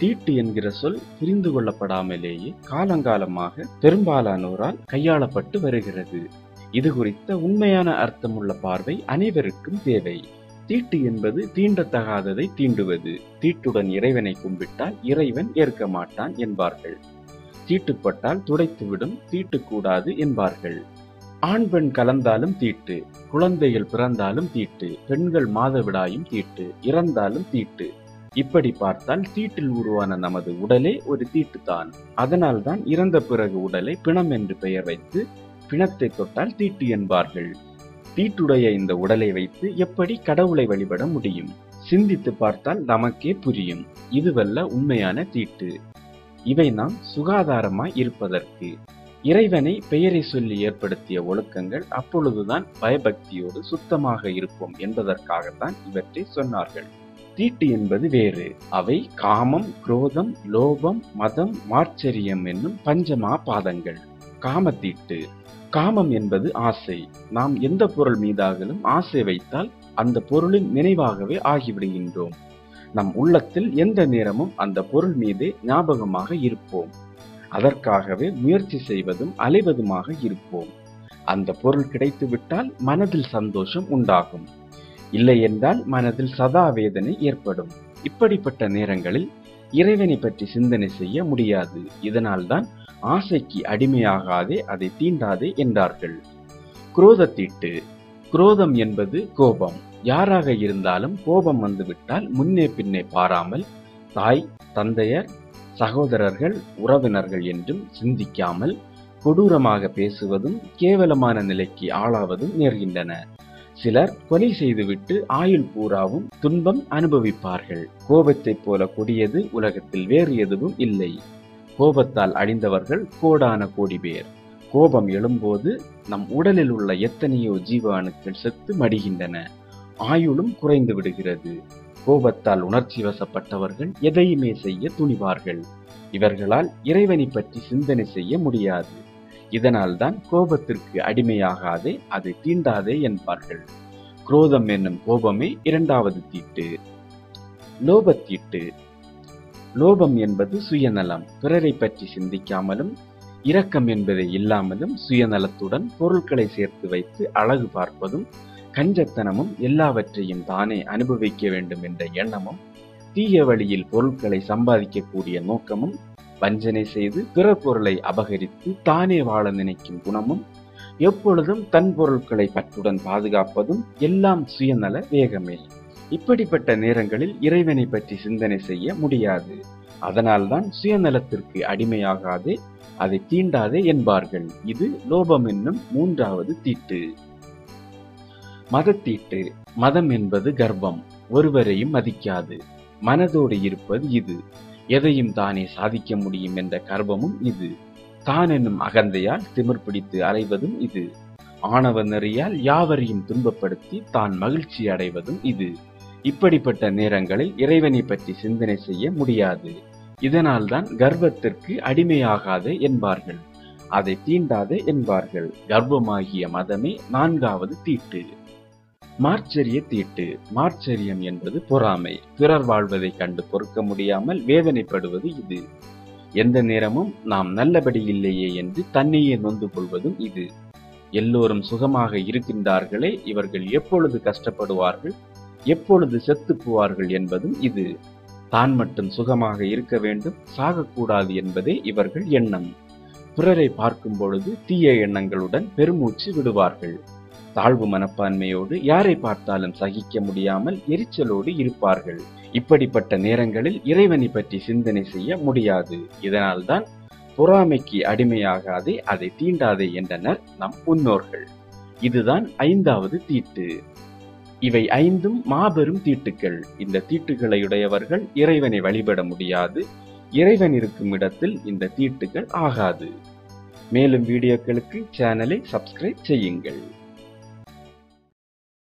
தீட்டு என்கிற சொல் புரிந்து கொள்ளப்படாமலேயே காலங்காலமாக பெரும்பாலானோரால் கையாளப்பட்டு வருகிறது இது குறித்த உண்மையான அர்த்தமுள்ள பார்வை அனைவருக்கும் தேவை தீட்டு என்பது தீண்டத்தகாததை தீண்டுவது தீட்டுடன் இறைவனை கும்பிட்டால் இறைவன் ஏற்க மாட்டான் என்பார்கள் தீட்டுப்பட்டால் துடைத்துவிடும் தீட்டுக்கூடாது என்பார்கள் ஆண் பெண் கலந்தாலும் தீட்டு குழந்தைகள் பிறந்தாலும் தீட்டு பெண்கள் மாதவிடாயும் தீட்டு இறந்தாலும் தீட்டு இப்படி பார்த்தால் தீட்டில் உருவான நமது உடலே ஒரு தீட்டுத்தான் அதனால்தான் இறந்த பிறகு உடலை பிணம் என்று பெயர் வைத்து பிணத்தை தொட்டால் தீட்டு என்பார்கள் தீட்டுடைய இந்த உடலை வைத்து எப்படி கடவுளை வழிபட முடியும் சிந்தித்து பார்த்தால் நமக்கே புரியும் இதுவல்ல உண்மையான தீட்டு இவை நாம் சுகாதாரமாய் இருப்பதற்கு இறைவனை பெயரை சொல்லி ஏற்படுத்திய ஒழுக்கங்கள் அப்பொழுதுதான் பயபக்தியோடு சுத்தமாக இருப்போம் என்பதற்காகத்தான் இவற்றை சொன்னார்கள் தீட்டு என்பது வேறு அவை காமம் குரோதம் லோபம் மதம் மார்ச்சரியம் என்னும் பஞ்சமா பாதங்கள் காமத்தீட்டு காமம் என்பது ஆசை நாம் எந்த பொருள் மீதாகலும் ஆசை வைத்தால் அந்த பொருளின் நினைவாகவே ஆகிவிடுகின்றோம் நம் உள்ளத்தில் எந்த நேரமும் அந்த பொருள் மீதே ஞாபகமாக இருப்போம் அதற்காகவே முயற்சி செய்வதும் அலைவதுமாக இருப்போம் அந்த பொருள் கிடைத்துவிட்டால் மனதில் சந்தோஷம் உண்டாகும் இல்லை என்றால் மனதில் சதா வேதனை ஏற்படும் இப்படிப்பட்ட நேரங்களில் இறைவனை பற்றி சிந்தனை செய்ய முடியாது இதனால்தான் ஆசைக்கு அடிமையாகாதே அதை தீண்டாதே என்றார்கள் குரோதத்தீட்டு குரோதம் என்பது கோபம் யாராக இருந்தாலும் கோபம் வந்துவிட்டால் முன்னே பின்னே பாராமல் தாய் தந்தையர் சகோதரர்கள் உறவினர்கள் என்றும் சிந்திக்காமல் கொடூரமாக பேசுவதும் கேவலமான நிலைக்கு ஆளாவதும் நேர்கின்றன சிலர் கொலை செய்துவிட்டு ஆயுள் பூராவும் துன்பம் அனுபவிப்பார்கள் கோபத்தைப் போல கொடியது உலகத்தில் வேறு எதுவும் இல்லை கோபத்தால் அழிந்தவர்கள் கோடான கோடி பேர் கோபம் எழும்போது நம் உடலில் உள்ள எத்தனையோ ஜீவ அணுக்கள் செத்து மடிகின்றன ஆயுளும் குறைந்து விடுகிறது கோபத்தால் உணர்ச்சி வசப்பட்டவர்கள் எதையுமே செய்ய துணிவார்கள் இவர்களால் இறைவனை பற்றி சிந்தனை செய்ய முடியாது இதனால்தான் கோபத்திற்கு அடிமையாகாதே அதை தீண்டாதே என்பார்கள் குரோதம் என்னும் கோபமே இரண்டாவது தீட்டு லோபத்தீட்டு லோபம் என்பது சுயநலம் பிறரை பற்றி சிந்திக்காமலும் இரக்கம் என்பதை இல்லாமலும் சுயநலத்துடன் பொருட்களை சேர்த்து வைத்து அழகு பார்ப்பதும் கஞ்சத்தனமும் எல்லாவற்றையும் தானே அனுபவிக்க வேண்டும் என்ற எண்ணமும் தீய வழியில் பொருட்களை சம்பாதிக்கக்கூடிய நோக்கமும் வஞ்சனை செய்து பிற பொருளை அபகரித்து தானே வாழ நினைக்கும் குணமும் எப்பொழுதும் தன் பொருட்களை பற்றுடன் பாதுகாப்பதும் எல்லாம் சுயநல வேகமே இப்படிப்பட்ட நேரங்களில் இறைவனை பற்றி சிந்தனை செய்ய முடியாது அதனால்தான் சுயநலத்திற்கு அடிமையாகாதே அதை தீண்டாதே என்பார்கள் இது லோபம் என்னும் மூன்றாவது தீட்டு மதத்தீட்டு மதம் என்பது கர்வம் ஒருவரையும் மதிக்காது மனதோடு இருப்பது இது எதையும் தானே சாதிக்க முடியும் என்ற கர்வமும் இது தான் என்னும் அகந்தையால் திமிர் பிடித்து அலைவதும் இது ஆணவ நெறியால் யாவரையும் துன்பப்படுத்தி தான் மகிழ்ச்சி அடைவதும் இது இப்படிப்பட்ட நேரங்களில் இறைவனை பற்றி சிந்தனை செய்ய முடியாது இதனால்தான் கர்வத்திற்கு அடிமையாகாதே என்பார்கள் அதை தீண்டாதே என்பார்கள் கர்வமாகிய மதமே நான்காவது தீட்டு மார்ச்சரிய தீட்டு மார்ச்சரியம் என்பது பொறாமை பிறர் வாழ்வதை கண்டு பொறுக்க முடியாமல் வேதனைப்படுவது இது எந்த நேரமும் நாம் நல்லபடி இல்லையே என்று தன்னையே நொந்து கொள்வதும் இது எல்லோரும் சுகமாக இருக்கின்றார்களே இவர்கள் எப்பொழுது கஷ்டப்படுவார்கள் எப்பொழுது செத்து போவார்கள் என்பதும் இது தான் மட்டும் சுகமாக இருக்க வேண்டும் சாகக்கூடாது என்பதே இவர்கள் எண்ணம் பிறரை பார்க்கும் பொழுது தீய எண்ணங்களுடன் பெருமூச்சு விடுவார்கள் தாழ்வு மனப்பான்மையோடு யாரை பார்த்தாலும் சகிக்க முடியாமல் எரிச்சலோடு இருப்பார்கள் இப்படிப்பட்ட நேரங்களில் இறைவனை பற்றி சிந்தனை செய்ய முடியாது இதனால்தான் பொறாமைக்கு அடிமையாகாதே அதை தீண்டாதே என்றனர் நம் முன்னோர்கள் இதுதான் ஐந்தாவது தீட்டு இவை ஐந்தும் மாபெரும் தீட்டுக்கள் இந்த தீட்டுகளை உடையவர்கள் இறைவனை வழிபட முடியாது இறைவன் இருக்கும் இடத்தில் இந்த தீட்டுகள் ஆகாது மேலும் வீடியோக்களுக்கு சேனலை சப்ஸ்கிரைப் செய்யுங்கள்